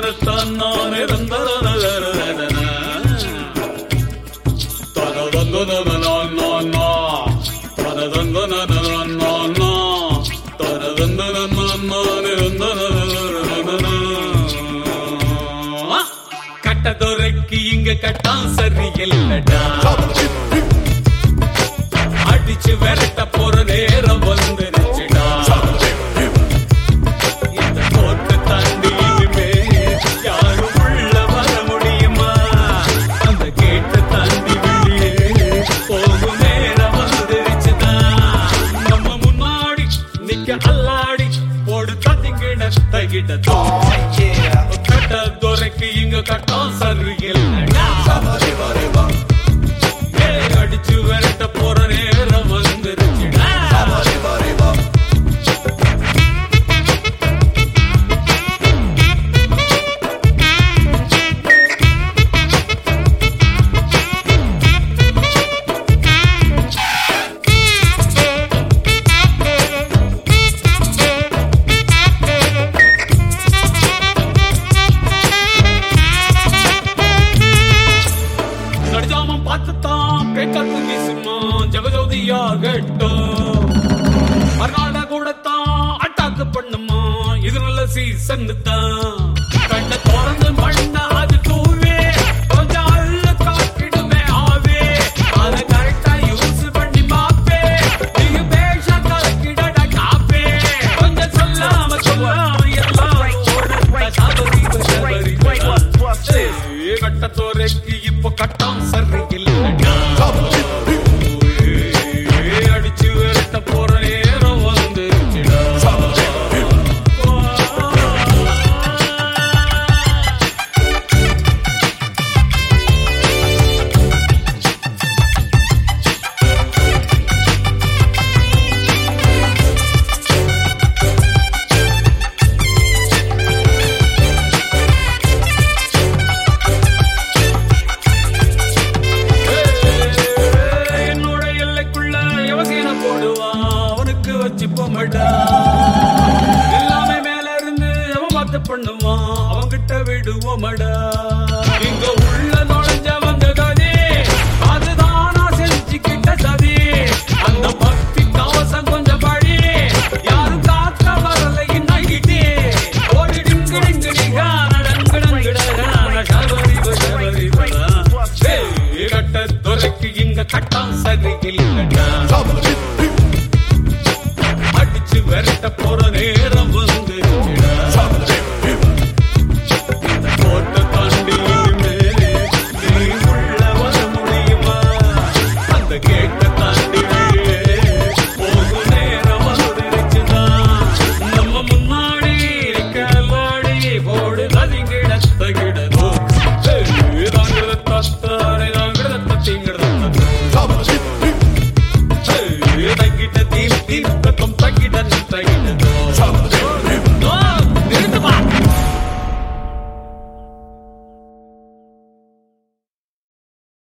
தனத்தான் நானே தந்தரனதரனதன. தனதந்தனனனனனனா. தனதந்தனனனனனனா. தனதந்தனனனனனே தந்தனனனனனனனா. கட்டதுரைக்கு இங்க கட்டான் சரியில்லடா அடிச்சு விரட்ட போற நேரம் வந்துருச்சுடா இந்த கோட்டை தாண்டி இனிமே யாரும் உள்ள வர முடியுமா அந்த கேட்டை தாண்டி வெளியே போகும் நேரம் வந்துருச்சுதா நம்ம முன்னாடி நிக்க அல்லாடி போடு தத்திங்கிட தகிட கட்ட துரைக்கு இங்க கட்டம் சரியில்லடா ஏய், அடிச்சு விரட்ட போற நேரம் வந்துருச்சுடா நடுஜாமம் பார்த்துத்தான் பேக்காத்து வீசுமா ஜெகஜோதியாகட்டும் மறுநாள் கூடத்தான் அட்டாக்கு பண்ணுமா இது நல்ல சீசன் தான் கண்ட திறந்து மண்ண அது தூவே கொஞ்சம் அள்ள காட்டிடுமே ஆவே அத கரெக்டா யூஸ் பண்ணி மாப்பே நீங்க பேஷ கலக்கிடட காப்பே கொஞ்சம் சொல்லாம சொல்லாம எல்லாம் ஓடட்ட சாபரி சபரி கட்டத்தோரைக்கு இப்போ கட்டம் சரியில்லைடா அடிச்சு விரட்ட போற நேரம் வந்துருச்சுடா என்னோட எல்லைக்குள்ள யவசீன போடுவான் அவனுக்கு வச்சு பொம்மடா எல்லாமே மேல இருந்து அவன் பார்த்து பண்ணுவான் அவன்கிட்ட விடுவோமடா